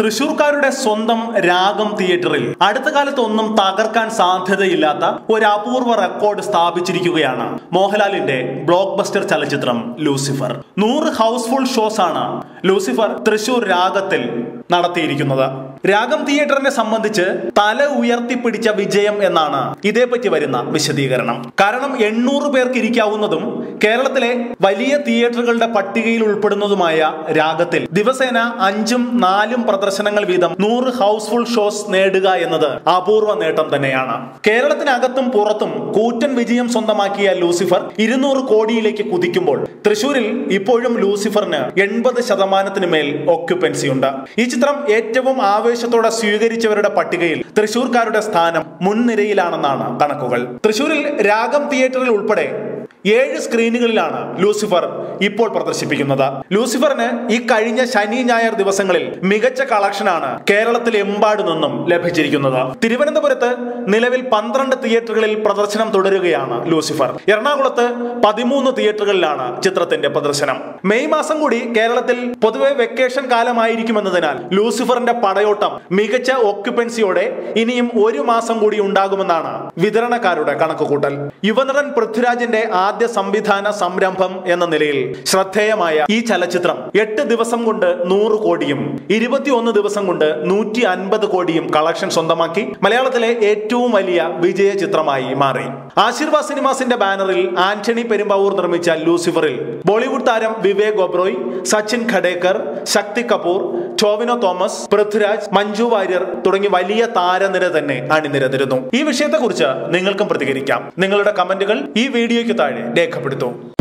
തൃശൂർക്കാരുടെ സ്വന്തം രാഗം തിയേറ്ററിൽ അടുത്ത കാലത്ത് ഒന്നും തകർക്കാൻ സാധ്യതയില്ലാത്ത ഒരു അപൂർവ റെക്കോർഡ് സ്ഥാപിച്ചിരിക്കുകയാണ് മോഹൻലാലിന്റെ ബ്ലോക്ക് ബസ്റ്റർ ചലച്ചിത്രം ലൂസിഫർ നൂറ് ഹൗസ്ഫുൾ ഷോസ് ആണ് ലൂസിഫർ തൃശൂർ രാഗത്തിൽ നടത്തിയിരിക്കുന്നത് രാഗം തിയേറ്ററിനെ സംബന്ധിച്ച് തല ഉയർത്തിപ്പിടിച്ച വിജയം എന്നാണ് ഇതേപ്പറ്റി വരുന്ന വിശദീകരണം കാരണം എണ്ണൂറ് പേർക്ക് ഇരിക്കാവുന്നതും കേരളത്തിലെ വലിയ തിയേറ്ററുകളുടെ പട്ടികയിൽ ഉൾപ്പെടുന്നതുമായ രാഗത്തിൽ ദിവസേന അഞ്ചും നാലും പ്രദർശനങ്ങൾ വീതം നൂറ് ഹൗസ്ഫുൾ ഷോസ് നേടുക എന്നത് അപൂർവ നേട്ടം തന്നെയാണ് കേരളത്തിനകത്തും പുറത്തും കൂറ്റൻ വിജയം സ്വന്തമാക്കിയ ലൂസിഫർ ഇരുന്നൂറ് കോടിയിലേക്ക് കുതിക്കുമ്പോൾ തൃശൂരിൽ ഇപ്പോഴും ലൂസിഫറിന് എൺപത് ശതമാനത്തിന് മേൽ ഓക്യുപ്പൻസി ഉണ്ട് ഈ ചിത്രം ഏറ്റവും ആവേശത്തോടെ സ്വീകരിച്ചവരുടെ പട്ടികയിൽ തൃശൂർക്കാരുടെ സ്ഥാനം മുൻനിരയിലാണെന്നാണ് കണക്കുകൾ തൃശൂരിൽ രാഗം തിയേറ്ററിൽ ഉൾപ്പെടെ ഏഴ് സ്ക്രീനുകളിലാണ് ലൂസിഫർ ഇപ്പോൾ പ്രദർശിപ്പിക്കുന്നത് ലൂസിഫറിന് ഈ കഴിഞ്ഞ ശനി ഞായർ ദിവസങ്ങളിൽ മികച്ച കളക്ഷനാണ് കേരളത്തിലെമ്പാടു നിന്നും ലഭിച്ചിരിക്കുന്നത് തിരുവനന്തപുരത്ത് നിലവിൽ പന്ത്രണ്ട് തിയേറ്ററുകളിൽ പ്രദർശനം തുടരുകയാണ് ലൂസിഫർ എറണാകുളത്ത് പതിമൂന്ന് തിയേറ്ററുകളിലാണ് ചിത്രത്തിന്റെ പ്രദർശനം മെയ് മാസം കൂടി കേരളത്തിൽ പൊതുവെ വെക്കേഷൻ കാലമായിരിക്കുമെന്നതിനാൽ ലൂസിഫറിന്റെ പടയോട്ടം മികച്ച ഓക്യുപ്പൻസിയോടെ ഇനിയും ഒരു മാസം കൂടി ഉണ്ടാകുമെന്നാണ് വിതരണക്കാരുടെ കണക്കുകൂട്ടൽ യുവനടൻ പൃഥ്വിരാജിന്റെ ആദ്യ സംവിധാന സംരംഭം എന്ന നിലയിൽ ശ്രദ്ധേയമായ ഈ ചലച്ചിത്രം എട്ട് ദിവസം കൊണ്ട് നൂറ് കോടിയും ഇരുപത്തിയൊന്ന് ദിവസം കൊണ്ട് നൂറ്റി അൻപത് കോടിയും കളക്ഷൻ സ്വന്തമാക്കി മലയാളത്തിലെ ഏറ്റവും വലിയ വിജയ ചിത്രമായി മാറി ആശീർവാദ് സിനിമാസിന്റെ ബാനറിൽ ആന്റണി പെരുമ്പാവൂർ നിർമ്മിച്ച ലൂസിഫറിൽ ബോളിവുഡ് താരം വിവേക് ഒബ്രോയ് സച്ചിൻ ഖഡേക്കർ ശക്തി കപൂർ ടോവിനോ തോമസ് പൃഥ്വിരാജ് മഞ്ജു വാര്യർ തുടങ്ങി വലിയ താരനിര തന്നെ അണിനിരന്നിരുന്നു ഈ വിഷയത്തെക്കുറിച്ച് നിങ്ങൾക്കും പ്രതികരിക്കാം നിങ്ങളുടെ കമന്റുകൾ ഈ വീഡിയോയ്ക്ക് താഴെ രേഖപ്പെടുത്തൂ